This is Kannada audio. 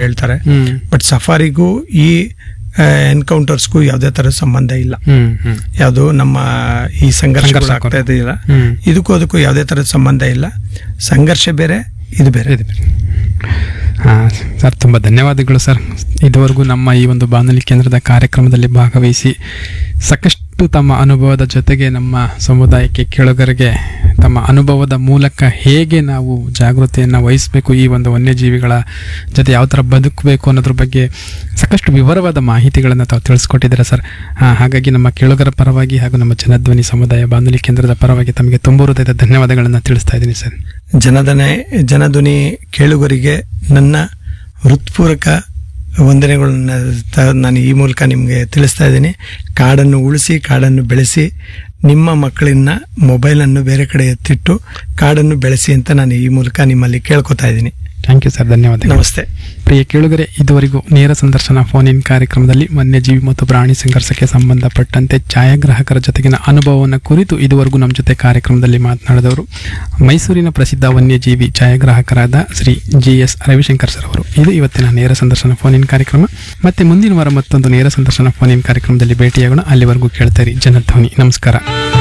ಹೇಳ್ತಾರೆ ಹ್ಮ್ ಬಟ್ ಸಫಾರಿಗೂ ಈ ಎನ್ಕೌಂಟರ್ಸ್ಗೂ ಯಾವುದೇ ಥರದ ಸಂಬಂಧ ಇಲ್ಲ ಹ್ಮ್ ಹ್ಮ್ ಯಾವುದು ನಮ್ಮ ಈ ಸಂಘರ್ಷ ಸಂಘರ್ಷ ಆಗ್ತಾ ಇದೆಯಲ್ಲ ಹ್ಮ್ ಇದಕ್ಕೂ ಅದಕ್ಕೂ ಯಾವುದೇ ಥರದ ಸಂಬಂಧ ಇಲ್ಲ ಸಂಘರ್ಷ ಬೇರೆ ಇದು ಬೇರೆ ಇದೆ. ಹಾ ಸರ್ ತುಂಬ ಧನ್ಯವಾದಗಳು ಸರ್ ಇದುವರೆಗೂ ನಮ್ಮ ಈ ಒಂದು ಬಾನುಲಿ ಕೇಂದ್ರದ ಕಾರ್ಯಕ್ರಮದಲ್ಲಿ ಭಾಗವಹಿಸಿ ಸಾಕಷ್ಟು ತಮ್ಮ ಅನುಭವದ ಜೊತೆಗೆ ನಮ್ಮ ಸಮುದಾಯಕ್ಕೆ ಕೇಳುಗರಿಗೆ ತಮ್ಮ ಅನುಭವದ ಮೂಲಕ ಹೇಗೆ ನಾವು ಜಾಗೃತಿಯನ್ನು ವಹಿಸಬೇಕು ಈ ಒಂದು ವನ್ಯಜೀವಿಗಳ ಜೊತೆ ಯಾವ ಥರ ಬದುಕಬೇಕು ಅನ್ನೋದ್ರ ಬಗ್ಗೆ ಸಾಕಷ್ಟು ವಿವರವಾದ ಮಾಹಿತಿಗಳನ್ನು ತಾವು ತಿಳಿಸ್ಕೊಟ್ಟಿದ್ದೀರಾ ಸರ್ ಆ, ಹಾಗಾಗಿ ನಮ್ಮ ಕೇಳುಗರ ಪರವಾಗಿ ಹಾಗೂ ನಮ್ಮ ಜನಧ್ವನಿ ಸಮುದಾಯ ಬಾನುಲಿ ಕೇಂದ್ರದ ಪರವಾಗಿ ತಮಗೆ ತುಂಬ ಹೃದಯದ ಧನ್ಯವಾದಗಳನ್ನು ತಿಳಿಸ್ತಾ ಇದ್ದೀನಿ ಸರ್ ಜನದನೆ ಜನಧ್ವನಿ ಕೇಳುಗರಿಗೆ ನನ್ನ ಹೃತ್ಪೂರ್ವಕ ವಂದನೆಗಳನ್ನ ತ- ನಾನು ಈ ಮೂಲಕ ನಿಮಗೆ ತಿಳಿಸ್ತಾ ಇದ್ದೀನಿ ಕಾಡನ್ನು ಉಳಿಸಿ ಕಾಡನ್ನು ಬೆಳೆಸಿ ನಿಮ್ಮ ಮಕ್ಕಳನ್ನ ಮೊಬೈಲನ್ನು ಬೇರೆ ಕಡೆ ಎತ್ತಿಟ್ಟು ಕಾಡನ್ನು ಬೆಳೆಸಿ ಅಂತ ನಾನು ಈ ಮೂಲಕ ನಿಮ್ಮಲ್ಲಿ ಕೇಳ್ಕೊತಾ ಇದ್ದೀನಿ ಥ್ಯಾಂಕ್ ಯು ಸರ್ ಧನ್ಯವಾದಗಳು ನಮಸ್ತೆ ಪ್ರಿಯ ಕೇಳುಗರೆ ಇದುವರೆಗೂ ನೇರ ಸಂದರ್ಶನ ಫೋನ್ ಇನ್ ಕಾರ್ಯಕ್ರಮದಲ್ಲಿ ವನ್ಯಜೀವಿ ಮತ್ತು ಪ್ರಾಣಿ ಸಂಘರ್ಷಕ್ಕೆ ಸಂಬಂಧಪಟ್ಟಂತೆ ಛಾಯಾಗ್ರಾಹಕರ ಜೊತೆಗಿನ ಅನುಭವವನ್ನು ಕುರಿತು ಇದುವರೆಗೂ ನಮ್ಮ ಜೊತೆ ಕಾರ್ಯಕ್ರಮದಲ್ಲಿ ಮಾತನಾಡಿದವರು ಮೈಸೂರಿನ ಪ್ರಸಿದ್ಧ ವನ್ಯಜೀವಿ ಛಾಯಾಗ್ರಾಹಕರಾದ Shri G S Ravishankar sir ಅವರು ಇದು ಇವತ್ತಿನ ನೇರ ಸಂದರ್ಶನ ಫೋನ್ ಇನ್ ಕಾರ್ಯಕ್ರಮ ಮತ್ತೆ ಮುಂದಿನ ವಾರ ಮತ್ತೊಂದು ನೇರ ಸಂದರ್ಶನ ಫೋನ್ ಇನ್ ಕಾರ್ಯಕ್ರಮದಲ್ಲಿ ಭೇಟಿಯಾಗೋಣ ಅಲ್ಲಿವರೆಗೂ ಕೇಳ್ತಾರೆ ಜನಧ್ವನಿ ನಮಸ್ಕಾರ